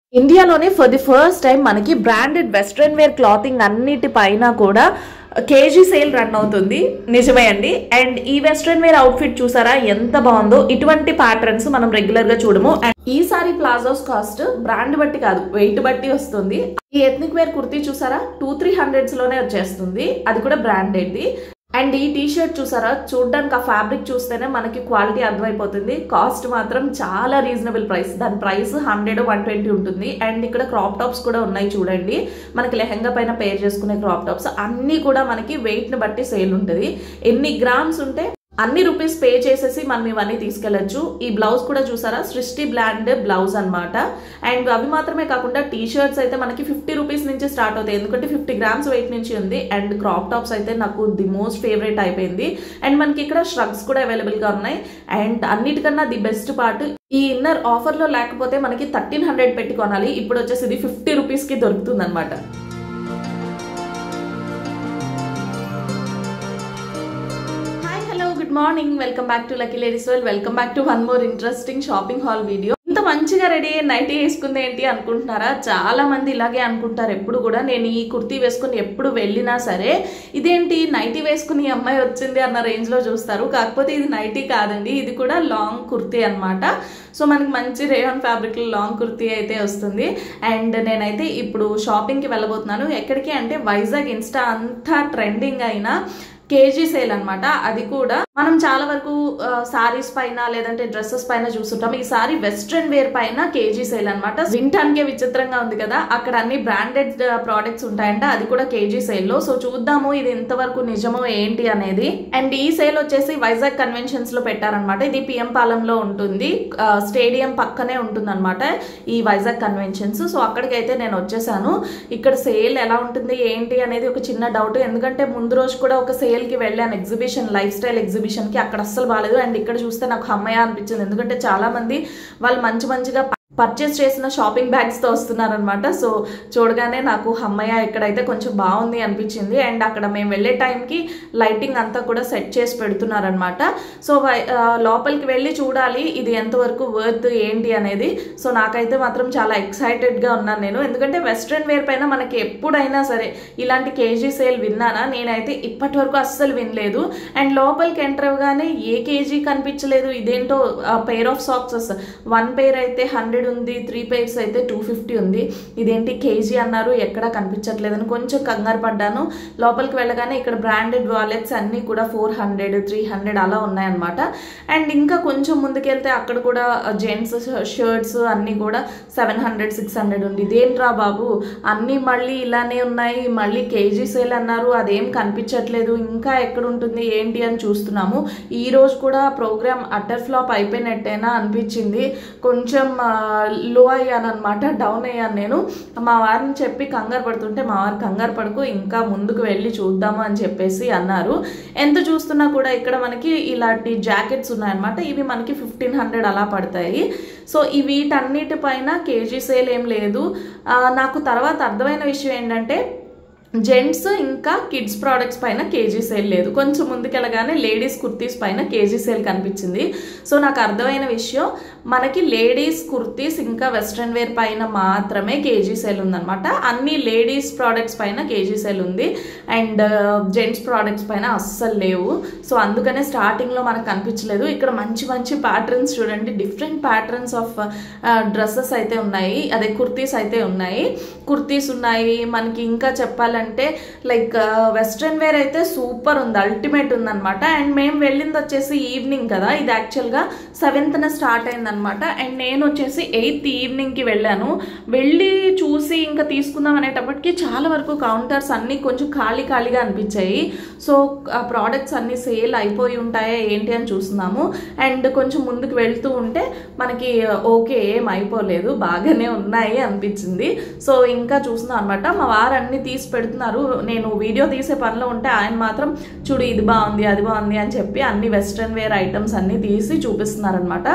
ఇండియాలోనే for the first time మనకి branded western wear clothing అన్నిటి పైన కూడా కేజీ సేల్ రన్ అవుతుంది నిజమే అండి అండ్ ఈ వెస్ట్రన్ వేర్ అవుట్ఫిట్ చూసారా ఎంత బాగుందో ఇటువంటి ప్యాటర్న్స్ మనం రెగ్యులర్ గా చూడము అండ్ ఈ సారీ ప్లాజోస్ కాస్ట్ బ్రాండ్ బట్టి కాదు వెయిట్ బట్టి వస్తుంది ఈ ఎథ్నిక్ వేర్ కుర్తీ చూసారా టూ త్రీ హండ్రెడ్స్ లోనే వచ్చేస్తుంది అది కూడా బ్రాండెడ్ది అండ్ ఈ టీ షర్ట్ చూసారా చూడడానికి ఆ ఫ్యాబ్రిక్ చూస్తేనే మనకి క్వాలిటీ అర్థమైపోతుంది కాస్ట్ మాత్రం చాలా రీజనబుల్ ప్రైస్ దాని ప్రైస్ హండ్రెడ్ వన్ ట్వంటీ ఉంటుంది అండ్ ఇక్కడ క్రాప్ టాప్స్ కూడా ఉన్నాయి చూడండి మనకి లెహంగా పైన పేర్ చేసుకునే క్రాప్ టాప్స్ అన్నీ కూడా మనకి వెయిట్ని బట్టి సేల్ ఉంటుంది ఎన్ని గ్రామ్స్ ఉంటే అన్ని రూపీస్ పే చేసేసి మనం ఇవన్నీ తీసుకెళ్లొచ్చు ఈ బ్లౌజ్ కూడా చూసారా సృష్టి బ్లాండ్ బ్లౌజ్ అన్నమాట అండ్ అవి మాత్రమే కాకుండా టీ షర్ట్స్ అయితే మనకి ఫిఫ్టీ రూపీస్ నుంచి స్టార్ట్ అవుతాయి ఎందుకంటే ఫిఫ్టీ గ్రామ్స్ వెయిట్ నుంచి ఉంది అండ్ క్రాప్ టాప్స్ అయితే నాకు ది మోస్ట్ ఫేవరెట్ అయిపోయింది అండ్ మనకి ఇక్కడ షర్ట్స్ కూడా అవైలబుల్ గా ఉన్నాయి అండ్ అన్నిటికన్నా ది బెస్ట్ పార్ట్ ఈ ఇన్నర్ ఆఫర్ లో లేకపోతే మనకి థర్టీన్ హండ్రెడ్ పెట్టి కొనాలి ఇప్పుడు వచ్చేసి ఇది ఫిఫ్టీ రూపీస్ కి దొరుకుతుంది అనమాట hi hello good morning welcome back to lucky ladies well welcome back to one more interesting shopping haul video ఇంత మంచిగా రెడీ అయ్యి నైటీ వేసుకుంది ఏంటి అనుకుంటున్నారా చాలా మంది ఇలాగే అనుకుంటారు ఎప్పుడు కూడా నేను ఈ కుర్తీ వేసుకుని ఎప్పుడు వెళ్ళినా సరే ఇదేంటి నైటీ వేసుకుని ఈ అమ్మాయి వచ్చింది అన్న రేంజ్ లో చూస్తారు కాకపోతే ఇది నైటీ కాదండి ఇది కూడా లాంగ్ కుర్తీ అన్నమాట సో మనకి మంచి రేయాన్ ఫ్యాబ్రిక్ లాంగ్ కుర్తీ అయితే వస్తుంది అండ్ నేనైతే ఇప్పుడు షాపింగ్కి వెళ్ళబోతున్నాను ఎక్కడికి అంటే వైజాగ్ ఇన్స్టా అంతా ట్రెండింగ్ అయిన కేజీ సేల్ అన్నమాట అది కూడా మనం చాలా వరకు సారీస్ పైన లేదంటే డ్రెస్సెస్ పైన చూస్తుంటాం ఈ సారీ వెస్ట్రన్ వేర్ పైన కేజీ సేల్ అనమాట వింటానికే విచిత్రంగా ఉంది కదా అక్కడ అన్ని బ్రాండెడ్ ప్రోడక్ట్స్ ఉంటాయంట అది కూడా కేజీ సేల్ లో సో చూద్దాము ఇది ఎంతవరకు నిజమో ఏంటి అనేది అండ్ ఈ సేల్ వచ్చేసి వైజాగ్ కన్వెన్షన్స్ లో పెట్టారనమాట ఇది పిఎం పాలెంలో ఉంటుంది స్టేడియం పక్కనే ఉంటుంది అనమాట ఈ వైజాగ్ కన్వెన్షన్స్ సో అక్కడికైతే నేను వచ్చేసాను ఇక్కడ సేల్ ఎలా ఉంటుంది ఏంటి అనేది ఒక చిన్న డౌట్ ఎందుకంటే ముందు రోజు కూడా ఒక సేల్ కి వెళ్ళాను ఎగ్జిబిషన్ లైఫ్ స్టైల్ ఎగ్జిబిషన్ కి అక్కడ అస్సలు బాగాలేదు అండ్ ఇక్కడ చూస్తే నాకు అమ్మయ్య అనిపించింది ఎందుకంటే చాలా మంది వాళ్ళు మంచి మంచిగా పర్చేస్ చేసిన షాపింగ్ బ్యాగ్స్తో వస్తున్నారనమాట సో చూడగానే నాకు అమ్మయ్య ఇక్కడైతే కొంచెం బాగుంది అనిపించింది అండ్ అక్కడ మేము వెళ్ళే టైంకి లైటింగ్ అంతా కూడా సెట్ చేసి పెడుతున్నారనమాట సో లోపలికి వెళ్ళి చూడాలి ఇది ఎంతవరకు వర్త్ ఏంటి అనేది సో నాకైతే మాత్రం చాలా ఎక్సైటెడ్గా ఉన్నాను నేను ఎందుకంటే వెస్ట్రన్ వేర్ పైన మనకి ఎప్పుడైనా సరే ఇలాంటి కేజీ సేల్ విన్నానా నేనైతే ఇప్పటి వరకు అస్సలు వినలేదు అండ్ లోపలికి ఎంటర్ అవ్వగానే ఏ కేజీ కనిపించలేదు ఇదేంటో pair of socks one pair అయితే హండ్రెడ్ ఉంది త్రీ పెయిర్స్ అయితే టూ ఫిఫ్టీ ఉంది ఇదేంటి కేజీ అన్నారు ఎక్కడా కనిపించట్లేదని కొంచెం కంగారు పడ్డాను లోపలికి వెళ్ళగానే ఇక్కడ బ్రాండెడ్ వాలెట్స్ అన్నీ కూడా ఫోర్ హండ్రెడ్ త్రీ హండ్రెడ్ అలా ఉన్నాయన్నమాట అండ్ ఇంకా కొంచెం ముందుకెళ్తే అక్కడ కూడా జెంట్స్ షర్ట్స్ అన్నీ కూడా సెవెన్ హండ్రెడ్ సిక్స్ హండ్రెడ్ ఉంది ఇదేంట్రా బాబు అన్నీ మళ్ళీ ఇలానే ఉన్నాయి మళ్ళీ కేజీ సేల్ అన్నారు అదేం కనిపించట్లేదు ఇంకా ఎక్కడ ఉంటుంది ఏంటి అని చూస్తున్నాము ఈ రోజు కూడా ప్రోగ్రామ్ అటర్ ఫ్లాప్ అయిపోయినట్టేనా అనిపించింది కొంచెం లో అయ్యాను అనమాట డౌన్ అయ్యాను నేను మా వారిని చెప్పి కంగారు పడుతుంటే మా వారు కంగారు పడుకు ఇంకా ముందుకు వెళ్ళి చూద్దాము అని చెప్పేసి అన్నారు ఎంత చూస్తున్నా కూడా ఇక్కడ మనకి ఇలాంటి జాకెట్స్ ఉన్నాయన్నమాట ఇవి మనకి ఫిఫ్టీన్ హండ్రెడ్ అలా పడతాయి సో ఈ వీటన్నిటిపైన కేజీ సేల్ ఏం లేదు నాకు తర్వాత అర్థమైన విషయం ఏంటంటే జెంట్స్ ఇంకా కిడ్స్ ప్రోడక్ట్స్ పైన కేజీ సేల్ లేదు కొంచెం ముందుకెళ్ళగానే లేడీస్ కుర్తీస్ పైన కేజీ సేల్ కనిపించింది సో నాకు అర్థమైన విషయం మనకి లేడీస్ కుర్తీస్ ఇంకా వెస్ట్రన్ వేర్ పైన మాత్రమే కేజీ సేల్ ఉందన్నమాట అన్ని లేడీస్ ప్రోడక్ట్స్ పైన కేజీ సేల్ ఉంది అండ్ జెంట్స్ ప్రోడక్ట్స్ పైన అస్సలు లేవు సో అందుకనే స్టార్టింగ్లో మనకు కనిపించలేదు ఇక్కడ మంచి మంచి ప్యాటర్న్స్ చూడండి డిఫరెంట్ ప్యాటర్న్స్ ఆఫ్ డ్రెస్సెస్ అయితే ఉన్నాయి అదే కుర్తీస్ అయితే ఉన్నాయి కుర్తీస్ ఉన్నాయి మనకి ఇంకా చెప్పాలంటే లైక్ వెస్ట్రన్ వేర్ అయితే సూపర్ ఉంది అల్టిమేట్ ఉందన్నమాట అండ్ మేము వెళ్ళింది వచ్చేసి ఈవినింగ్ కదా ఇది యాక్చువల్గా సెవెంత్న స్టార్ట్ అయిందనమాట అండ్ నేను వచ్చేసి ఎయిత్ ఈవినింగ్కి వెళ్ళాను వెళ్ళి చూసి ఇంకా తీసుకుందాం అనేటప్పటికి చాలా వరకు కౌంటర్స్ అన్నీ కొంచెం ఖాళీ ఖాళీగా అనిపించాయి సో ఆ ప్రోడక్ట్స్ అన్నీ సేల్ అయిపోయి ఉంటాయా ఏంటి అని చూస్తున్నాము అండ్ కొంచెం ముందుకు వెళ్తూ ఉంటే మనకి ఓకే ఏం అయిపోలేదు బాగానే ఉన్నాయి అనిపించింది సో ఇంకా చూస్తున్నాం అనమాట మా వారు అన్ని తీసి పెడుతున్నారు నేను వీడియో తీసే పనిలో ఉంటే ఆయన మాత్రం చూడు ఇది బాగుంది అది బాగుంది అని చెప్పి అన్ని వెస్ట్రన్ వేర్ ఐటమ్స్ అన్ని తీసి చూపిస్తున్నారనమాట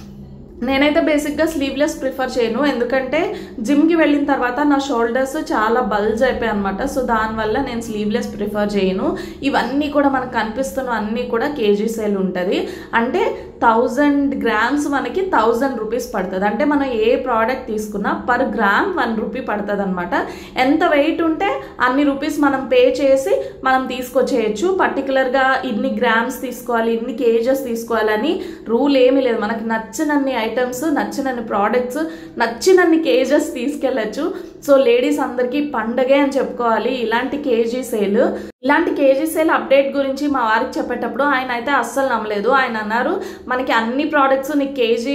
నేనైతే బేసిక్గా స్లీవ్లెస్ ప్రిఫర్ చేయను ఎందుకంటే జిమ్కి వెళ్ళిన తర్వాత నా షోల్డర్స్ చాలా బల్జ్ అయిపోయాయి అనమాట సో దానివల్ల నేను స్లీవ్లెస్ ప్రిఫర్ చేయను ఇవన్నీ కూడా మనకు కనిపిస్తున్న అన్నీ కూడా కేజీ సేల్ ఉంటుంది అంటే థౌజండ్ గ్రామ్స్ మనకి థౌజండ్ రూపీస్ పడుతుంది అంటే మనం ఏ ప్రోడక్ట్ తీసుకున్నా పర్ గ్రామ్ వన్ రూపీ పడుతుంది అనమాట ఎంత వెయిట్ ఉంటే అన్ని రూపీస్ మనం పే చేసి మనం తీసుకొచ్చేయచ్చు పర్టికులర్గా ఇన్ని గ్రామ్స్ తీసుకోవాలి ఇన్ని కేజెస్ తీసుకోవాలని రూల్ ఏమీ లేదు మనకి నచ్చినన్ని ఐటమ్స్ నచ్చినన్ని ప్రోడక్ట్స్ నచ్చినన్ని కేజెస్ తీసుకెళ్ళచ్చు సో లేడీస్ అందరికీ పండగే అని చెప్పుకోవాలి ఇలాంటి కేజీ సేల్ ఇలాంటి కేజీ సేల్ అప్డేట్ గురించి మా వారికి చెప్పేటప్పుడు ఆయన అయితే అస్సలు నమ్మలేదు ఆయన అన్నారు మనకి అన్ని ప్రోడక్ట్స్ నీకు కేజీ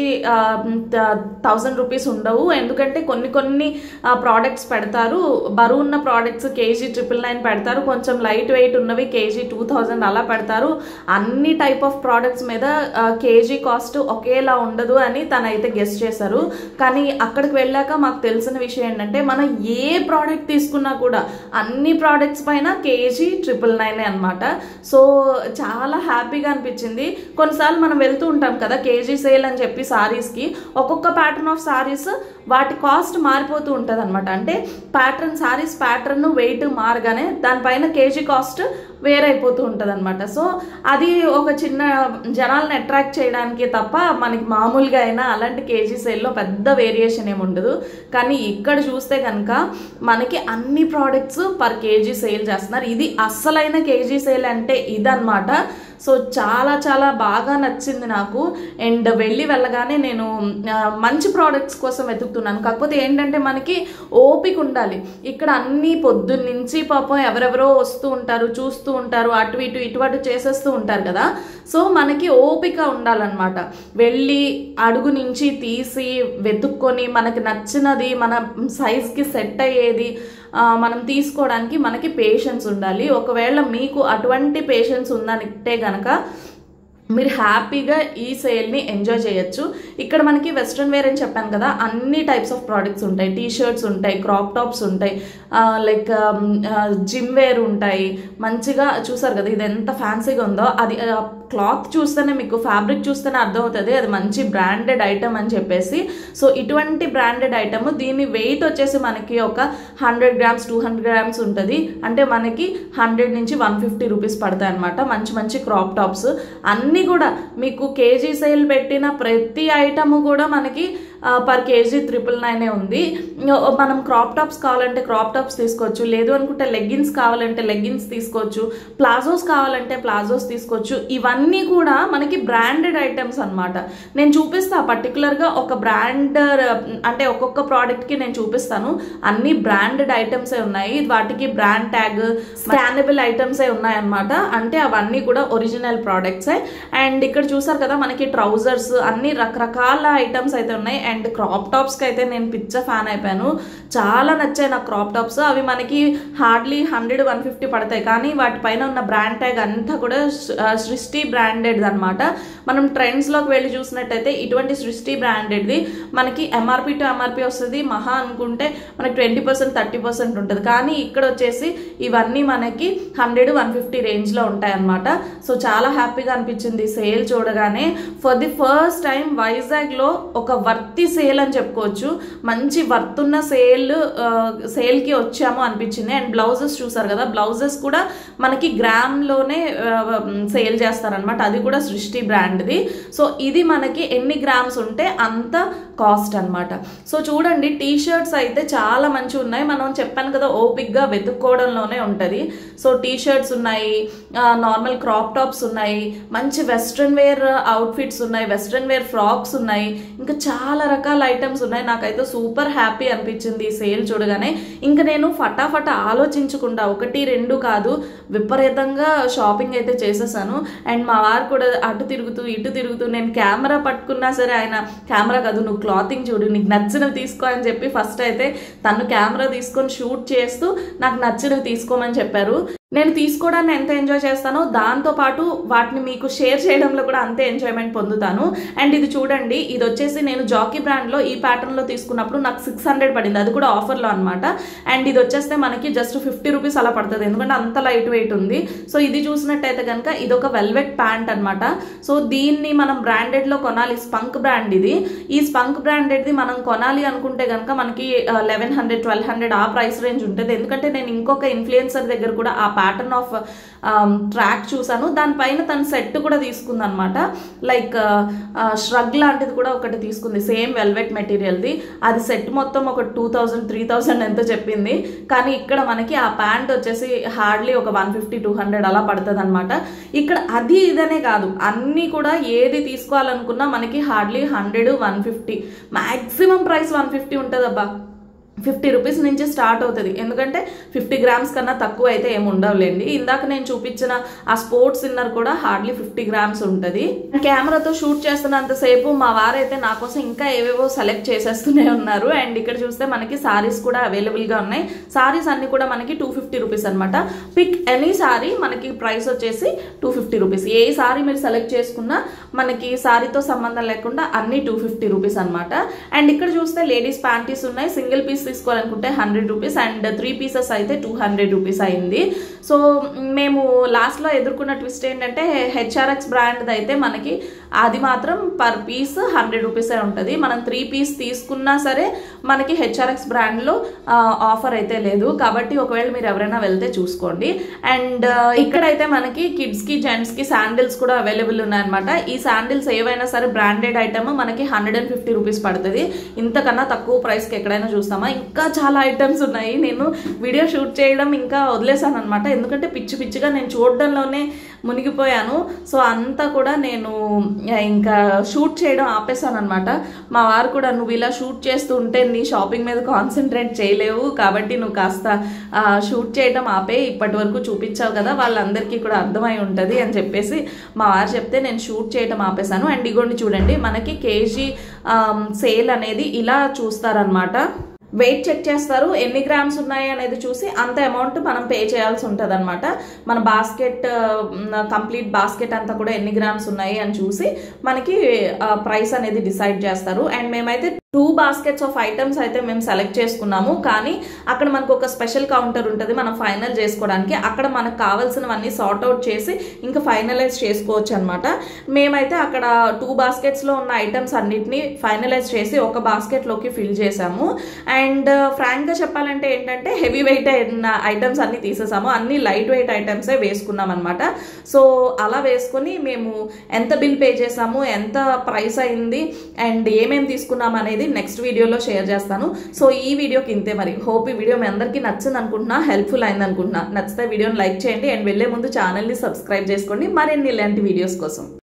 థౌజండ్ రూపీస్ ఉండవు ఎందుకంటే కొన్ని కొన్ని ప్రోడక్ట్స్ పెడతారు బరువు ఉన్న ప్రోడక్ట్స్ కేజీ ట్రిపుల్ నైన్ పెడతారు కొంచెం లైట్ వెయిట్ ఉన్నవి కేజీ టూ థౌజండ్ అలా పెడతారు అన్ని టైప్ ఆఫ్ ప్రోడక్ట్స్ మీద కేజీ కాస్ట్ ఒకేలా ఉండదు అని తనైతే గెస్ట్ చేశారు కానీ అక్కడికి వెళ్ళాక మాకు తెలిసిన విషయం ఏంటంటే మనం ఏ ప్రోడక్ట్ తీసుకున్నా కూడా అన్ని ప్రోడక్ట్స్ పైన కేజీ ట్రిపుల్ నైన్ అనమాట సో చాలా హ్యాపీగా అనిపించింది కొన్నిసార్లు మనం వెళ్తూ ఉంటాం కదా కేజీ సేల్ అని చెప్పి సారీస్కి ఒక్కొక్క ప్యాటర్న్ ఆఫ్ సారీస్ వాటి కాస్ట్ మారిపోతూ ఉంటుంది అనమాట అంటే ప్యాటర్న్ సారీస్ ప్యాటర్న్ వెయిట్ మారగానే దానిపైన కేజీ కాస్ట్ వేరైపోతూ ఉంటుంది అనమాట సో అది ఒక చిన్న జనాలను అట్రాక్ట్ చేయడానికి తప్ప మనకి మామూలుగా అయినా అలాంటి కేజీ సేల్లో పెద్ద వేరియేషన్ ఏమి ఉండదు కానీ ఇక్కడ చూస్తే కనుక మనకి అన్ని ప్రోడక్ట్స్ పర్ కేజీ సేల్ చేస్తున్నారు ఇది అస్సలైన కేజీ సేల్ అంటే ఇదన్నమాట సో చాలా చాలా బాగా నచ్చింది నాకు అండ్ వెళ్ళి వెళ్ళగానే నేను ఆ, మంచి ప్రోడక్ట్స్ కోసం వెతుకుతున్నాను కాకపోతే ఏంటంటే మనకి ఓపిక ఉండాలి ఇక్కడ అన్ని పొద్దున్నుంచి పాపం ఎవరెవరో వస్తూ ఉంటారు చూస్తూ ఉంటారు అటు ఇటు ఇటు అటు చేసేస్తూ ఉంటారు కదా సో మనకి ఓపిక ఉండాలన్నమాట వెళ్ళి అడుగు నుంచి తీసి వెతుక్కొని మనకి నచ్చినది మన సైజ్కి సెట్ అయ్యేది ఆ, మనం తీసుకోవడానికి మనకి పేషెన్స్ ఉండాలి ఒకవేళ మీకు అటువంటి పేషెన్స్ ఉందంటే గనక మీరు హ్యాపీగా ఈ సేల్ని ఎంజాయ్ చేయొచ్చు ఇక్కడ మనకి వెస్ట్రన్ వేర్ అని చెప్పాను కదా అన్ని టైప్స్ ఆఫ్ ప్రోడక్ట్స్ ఉంటాయి టీ షర్ట్స్ ఉంటాయి క్రాప్ టాప్స్ ఉంటాయి లైక్ జిమ్ వేర్ ఉంటాయి మంచిగా చూసారు కదా ఇది ఎంత ఫ్యాన్సీగా ఉందో అది క్లాత్ చూస్తేనే మీకు ఫ్యాబ్రిక్ చూస్తేనే అర్థమవుతుంది అది మంచి బ్రాండెడ్ ఐటమ్ అని చెప్పేసి సో ఇటువంటి బ్రాండెడ్ ఐటమ్ దీని వెయిట్ వచ్చేసి మనకి ఒక hundred grams two hundred grams ఉంటుంది అంటే మనకి హండ్రెడ్ నుంచి వన్ ఫిఫ్టీ రూపీస్ పడతాయి అనమాట మంచి మంచి క్రాప్ టాప్స్ అన్నీ కూడా మీకు కేజీ సేల్ పెట్టిన ప్రతి ఐటమ్ కూడా మనకి పర్ కేజీ ట్రిపుల్ నైనే ఉంది మనం క్రాప్ టాప్స్ కావాలంటే క్రాప్ టాప్స్ తీసుకోవచ్చు లేదు అనుకుంటే లెగ్గిన్స్ కావాలంటే లెగ్గిన్స్ తీసుకోవచ్చు ప్లాజోస్ కావాలంటే ప్లాజోస్ తీసుకోవచ్చు ఇవన్నీ కూడా మనకి బ్రాండెడ్ ఐటమ్స్ అన్నమాట నేను చూపిస్తా పర్టికులర్గా ఒక బ్రాండ్ అంటే ఒక్కొక్క ప్రోడక్ట్కి నేను చూపిస్తాను అన్ని బ్రాండెడ్ ఐటమ్సే ఉన్నాయి వాటికి బ్రాండ్ ట్యాగ్ స్కానబుల్ ఐటమ్సే ఉన్నాయి అన్నమాట అంటే అవన్నీ కూడా ఒరిజినల్ ప్రోడక్ట్సే అండ్ ఇక్కడ చూసారు కదా మనకి ట్రౌజర్స్ అన్ని రకరకాల ఐటమ్స్ అయితే ఉన్నాయి అండ్ క్రాప్ టాప్స్కి అయితే నేను పిచ్చ ఫ్యాన్ అయిపోయాను చాలా నచ్చాయి నాకు క్రాప్ టాప్స్ అవి మనకి హార్డ్లీ హండ్రెడ్ వన్ ఫిఫ్టీ పడతాయి కానీ వాటిపైన ఉన్న బ్రాండ్ ట్యాగ్ అంతా కూడా సృ- ఆ, సృష్టి బ్రాండెడ్ అనమాట మనం ట్రెండ్స్లోకి వెళ్ళి చూసినట్టయితే ఇటువంటి సృష్టి బ్రాండెడ్ది మనకి ఎంఆర్పి టు ఎంఆర్పి వస్తుంది మహా అనుకుంటే మనకి ట్వంటీ పర్సెంట్ థర్టీ పర్సెంట్ ఉంటుంది కానీ ఇక్కడ వచ్చేసి ఇవన్నీ మనకి హండ్రెడ్ వన్ ఫిఫ్టీ రేంజ్లో ఉంటాయి అన్నమాట సో చాలా హ్యాపీగా అనిపించింది సేల్ చూడగానే ఫర్ ది ఫస్ట్ టైం వైజాగ్లో ఒక వర్తి సేల్ అని చెప్పుకోవచ్చు మంచి వర్త్ ఉన్న సేల్ సేల్కి వచ్చాము అనిపించింది అండ్ బ్లౌజెస్ చూసారు కదా బ్లౌజెస్ కూడా మనకి గ్రామ్లోనే సేల్ చేస్తారనమాట అది కూడా సృష్టి బ్రాండ్ది సో ఇది మనకి ఎన్ని గ్రామ్స్ ఉంటే అంత కాస్ట్ అన్నమాట సో చూడండి టీ షర్ట్స్ అయితే చాలా మంచిగా ఉన్నాయి మనం చెప్పాను కదా ఓపిక్గా వెతుక్కోవడంలోనే ఉంటుంది సో టీ షర్ట్స్ ఉన్నాయి నార్మల్ క్రాప్ టాప్స్ ఉన్నాయి మంచి వెస్ట్రన్ వేర్ అవుట్ఫిట్స్ ఉన్నాయి వెస్ట్రన్ వేర్ ఫ్రాక్స్ ఉన్నాయి ఇంకా చాలా రకాల ఐటమ్స్ ఉన్నాయి నాకైతే సూపర్ హ్యాపీ అనిపించింది ఈ సేల్ చూడగానే ఇంకా నేను ఫటాఫట ఆలోచించకుండా ఒకటి రెండు కాదు విపరీతంగా షాపింగ్ అయితే చేసేసాను అండ్ మా వారు కూడా అటు తిరుగుతూ ఇటు తిరుగుతూ నేను కెమెరా పట్టుకున్నా సరే ఆయన కెమెరా కాదు నువ్వు క్లాతింగ్ చూడు నీకు నచ్చినవి తీసుకో అని చెప్పి ఫస్ట్ అయితే తను కెమెరా తీసుకొని షూట్ చేస్తూ నాకు నచ్చినవి తీసుకోమని చెప్పారు నేను తీసుకోవడాన్ని ఎంత ఎంజాయ్ చేస్తానో దాంతో పాటు వాటిని మీకు షేర్ చేయడంలో కూడా అంతే ఎంజాయ్మెంట్ పొందుతాను అండ్ ఇది చూడండి ఇది వచ్చేసి నేను జాకీ బ్రాండ్లో ఈ ప్యాటర్న్లో తీసుకున్నప్పుడు నాకు సిక్స్ హండ్రెడ్ పడింది అది కూడా ఆఫర్లో అనమాట అండ్ ఇది వచ్చేస్తే మనకి జస్ట్ ఫిఫ్టీ రూపీస్ అలా పడుతుంది ఎందుకంటే అంత లైట్ వెయిట్ ఉంది సో ఇది చూసినట్టయితే కనుక ఇది ఒక వెల్వెట్ ప్యాంట్ అనమాట సో దీన్ని మనం బ్రాండెడ్లో కొనాలి స్పంక్ బ్రాండ్ ఇది ఈ స్పంక్ బ్రాండెడ్ది మనం కొనాలి అనుకుంటే కనుక మనకి లెవెన్ హండ్రెడ్ ట్వెల్వ్ హండ్రెడ్ ఆ ప్రైస్ రేంజ్ ఉంటుంది ఎందుకంటే నేను ఇంకొక ఇన్ఫ్లుయెన్సర్ దగ్గర కూడా ఆ ప్యాటర్న్ ఆఫ్ ట్రాక్ చూసాను దానిపైన తను సెట్ కూడా తీసుకుంది అనమాట లైక్ ష్రగ్ లాంటిది కూడా ఒకటి తీసుకుంది సేమ్ వెల్వెట్ మెటీరియల్ది అది సెట్ మొత్తం ఒక టూ థౌజండ్ త్రీ థౌజండ్ ఎంతో చెప్పింది కానీ ఇక్కడ మనకి ఆ ప్యాంట్ వచ్చేసి హార్డ్లీ ఒక వన్ ఫిఫ్టీ టూ హండ్రెడ్ అలా పడుతుంది అనమాట ఇక్కడ అది ఇదనే కాదు అన్నీ కూడా ఏది తీసుకోవాలనుకున్నా మనకి hardly hundred one fifty maximum price one fifty ఉంటుంది అబ్బా ఫిఫ్టీ రూపీస్ నుంచి స్టార్ట్ అవుతుంది ఎందుకంటే ఫిఫ్టీ గ్రామ్స్ కన్నా తక్కువ అయితే ఏమి ఉండవులేండి ఇందాక నేను చూపించిన ఆ స్పోర్ట్స్ ఇన్నర్ కూడా హార్డ్లీ ఫిఫ్టీ గ్రామ్స్ ఉంటుంది కెమెరాతో షూట్ చేస్తున్నంతసేపు మా వారైతే నా కోసం ఇంకా ఏవేవో సెలెక్ట్ చేసేస్తూనే ఉన్నారు అండ్ ఇక్కడ చూస్తే మనకి సారీస్ కూడా అవైలబుల్గా ఉన్నాయి సారీస్ అన్ని కూడా మనకి టూ ఫిఫ్టీ రూపీస్ అనమాట పిక్ ఎనీ సారీ మనకి ప్రైస్ వచ్చేసి టూ ఫిఫ్టీ రూపీస్ ఏ సారీ మీరు సెలెక్ట్ చేసుకున్నా మనకి సారీతో సంబంధం లేకుండా అన్ని టూ ఫిఫ్టీ రూపీస్ అనమాట అండ్ ఇక్కడ చూస్తే లేడీస్ ప్యాంటీస్ ఉన్నాయి సింగిల్ పీస్ తీసుకోవాలనుకుంటే hundred rupees and three pieces అయితే టూ హండ్రెడ్ రూపీస్ అయింది సో మేము లాస్ట్లో ఎదుర్కొన్న ట్విస్ట్ ఏంటంటే హెచ్ఆర్ఎక్స్ బ్రాండ్ అయితే మనకి అది మాత్రం పర్ పీస్ హండ్రెడ్ రూపీసే ఉంటుంది మనం త్రీ పీస్ తీసుకున్నా సరే మనకి హెచ్ఆర్ఎక్స్ బ్రాండ్లో ఆఫర్ అయితే లేదు కాబట్టి ఒకవేళ మీరు ఎవరైనా వెళ్తే చూసుకోండి అండ్ ఇక్కడైతే మనకి కిడ్స్కి జెంట్స్కి శాండిల్స్ కూడా అవైలబుల్ ఉన్నాయన్నమాట ఈ శాండిల్స్ ఏవైనా సరే బ్రాండెడ్ ఐటమ్ మనకి హండ్రెడ్ అండ్ ఫిఫ్టీ రూపీస్ పడుతుంది ఇంతకన్నా తక్కువ ప్రైస్కి ఎక్కడైనా చూస్తామా ఇంకా చాలా ఐటమ్స్ ఉన్నాయి నేను వీడియో షూట్ చేయడం ఇంకా వదిలేసాను అనమాట ఎందుకంటే పిచ్చి పిచ్చిగా నేను చూడడంలోనే మునిగిపోయాను సో అంతా కూడా నేను ఇంకా షూట్ చేయడం ఆపేసాను అనమాట మా వారు కూడా నువ్వు ఇలా షూట్ చేస్తూ ఉంటే నీ షాపింగ్ మీద కాన్సన్ట్రేట్ చేయలేవు కాబట్టి నువ్వు కాస్త షూట్ చేయడం ఆపే ఇప్పటి వరకు చూపించావు కదా వాళ్ళందరికీ కూడా అర్థమై ఉంటుంది అని చెప్పేసి మా వారు చెప్తే నేను షూట్ చేయడం ఆపేసాను అండ్ ఇగోండి చూడండి మనకి కేజీ సేల్ అనేది ఇలా చూస్తారనమాట వెయిట్ చెక్ చేస్తారు ఎన్ని గ్రామ్స్ ఉన్నాయి అనేది చూసి అంత అమౌంట్ మనం పే చేయాల్సి ఉంటుంది అనమాట మన బాస్కెట్ కంప్లీట్ బాస్కెట్ అంతా కూడా ఎన్ని గ్రామ్స్ ఉన్నాయి అని చూసి మనకి ప్రైస్ అనేది డిసైడ్ చేస్తారు అండ్ మేమైతే టూ బాస్కెట్స్ ఆఫ్ ఐటమ్స్ అయితే మేము సెలెక్ట్ చేసుకున్నాము కానీ అక్కడ మనకు ఒక స్పెషల్ కౌంటర్ ఉంటుంది మనం ఫైనల్ చేసుకోవడానికి అక్కడ మనకు కావాల్సినవన్నీ సార్ట్ అవుట్ చేసి ఇంకా ఫైనలైజ్ చేసుకోవచ్చు అనమాట మేమైతే అక్కడ టూ బాస్కెట్స్లో ఉన్న ఐటమ్స్ అన్నిటిని ఫైనలైజ్ చేసి ఒక బాస్కెట్లోకి ఫిల్ చేసాము అండ్ ఫ్రాంక్గా చెప్పాలంటే ఏంటంటే హెవీ వెయిట్ అయిన ఐటమ్స్ అన్ని తీసేసాము అన్ని లైట్ వెయిట్ ఐటమ్సే వేసుకున్నాం అనమాట సో అలా వేసుకొని మేము ఎంత బిల్ పే చేసాము ఎంత ప్రైస్ అయింది అండ్ ఏమేమి తీసుకున్నాం అనేది నెక్స్ట్ వీడియోలో షేర్ చేస్తాను సో ఈ వీడియోకి ఇంతే మరి హోప్ ఈ వీడియో మీ అందరికీ నచ్చింది అనుకుంటున్నా హెల్ప్ఫుల్ అయింది అనుకుంటున్నా నచ్చితే వీడియోని లైక్ చేయండి అండ్ వెళ్ళే ముందు ఛానల్ని సబ్స్క్రైబ్ చేసుకోండి మరిన్ని ఇలాంటి వీడియోస్ కోసం